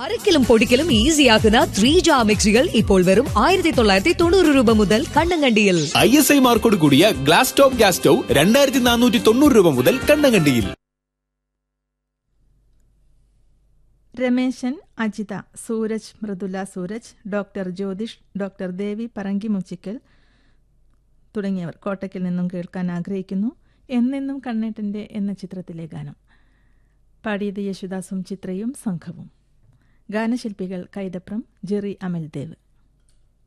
അരക്കലും പൊടിക്കലും ഈസിയാക്കുന്ന three jar മിക്സികൾ ഇപ്പോൾ വെറും ആയിരത്തി തൊള്ളായിരത്തി തൊണ്ണൂറ് രൂപ മുതൽ കണ്ണങ്കണ്ടിയിൽ ഐ എസ് ഐ മാർക്കോട് കൂടിയ ഗ്ലാസ് ടോപ്പ് ഗ്യാസ് സ്റ്റൗ രണ്ടായിരത്തി നാനൂറ്റി തൊണ്ണൂറ് രൂപ മുതൽ കണ്ണങ്കണ്ടിയിൽ രമേശൻ അജിത സൂരജ് മൃദുല സൂരജ് ഡോക്ടർ ജ്യോതിഷ് ഡോക്ടർ ദേവി പറങ്കിമുച്ചിക്കൽ തുടങ്ങിയവർ കോട്ടയ്ക്കിൽ നിന്നും കേൾക്കാൻ ആഗ്രഹിക്കുന്നു എന്നെന്നും കണ്ണേട്ടൻ്റെ എന്ന ചിത്രത്തിലെ ഗാനം പാടിയത് യേശുദാസും ചിത്രയും സംഘവും ഗാനശില്പികൾ കൈതപ്രം ജെറി അമൽദേവ്